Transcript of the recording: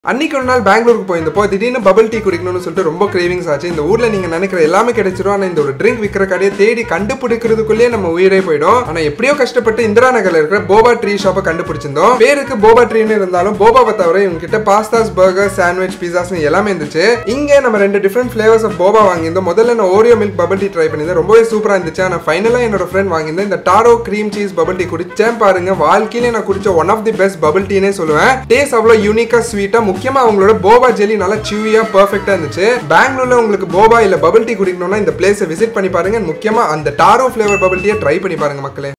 அன்னைக்கு ஒரு நாள் பெங்களூருக்கு போயிருந்தப்போ திடீர்னு பபிள் டீ குடிக்கணும்னு சொல்லிட்டு ரொம்ப கிரேவிங்ஸ் ஆச்சு இந்த ஊர்ல நீங்க நினைக்கிற எல்லாமே கிடைச்சிரும் ஆனா இந்த ஒரு ட்ரிங்க் விற்கிற கடையை தேடி கண்டுபிடிக்கிறதுக்குள்ளேயே நம்ம உயிரே போயிடும் ஆனா எப்படியோ கஷ்டப்பட்டு இந்திரா நகர்ல இருக்கிற போபா ட்ரீ ஷாப்பை கண்டுபிடிச்சிருந்தோம் பேருக்கு போபா ட்ரீன்னு இருந்தாலும் போபாவை தவிர இவங்க கிட்ட பாஸ்தாஸ் பர்கர் சாண்ட்விச் பீஸாஸ் எல்லாமே இருந்துச்சு இங்க நம்ம ரெண்டு டிஃப்ரெண்ட் ஃபிளேவர்ஸ் ஆஃப் போபா வாங்கியிருந்தோம் முதல்ல நான் Oreo milk bubble tea try பண்ணியிருந்தேன் ரொம்பவே சூப்பரா இருந்துச்சு ஆனா ஃபைனலா என்னோட ஃப்ரெண்ட் வாங்கியிருந்தேன் இந்த taro cream cheese bubble tea குடிச்சேன் பாருங்க வாழ்க்கையிலே நான் குடிச்ச one of the best bubble டீனே சொல்லுவேன் டேஸ்ட் அவ்வளோ யூனிக்கா ஸ்வீட்டா முக்கியமா அவங்களோட போபா ஜெல்லி நல்லா சிவியா பர்ஃபெக்டா இருந்துச்சு பெங்களூர்ல உங்களுக்கு போபா இல்ல பபிள் டீ குடிக்கணும்னா இந்த பிளேஸை விசிட் பண்ணி பாருங்க முக்கியமா அந்த டாரோ ஃபிளேவர் பபிள் டீயை ட்ரை பண்ணி பாருங்க மக்களே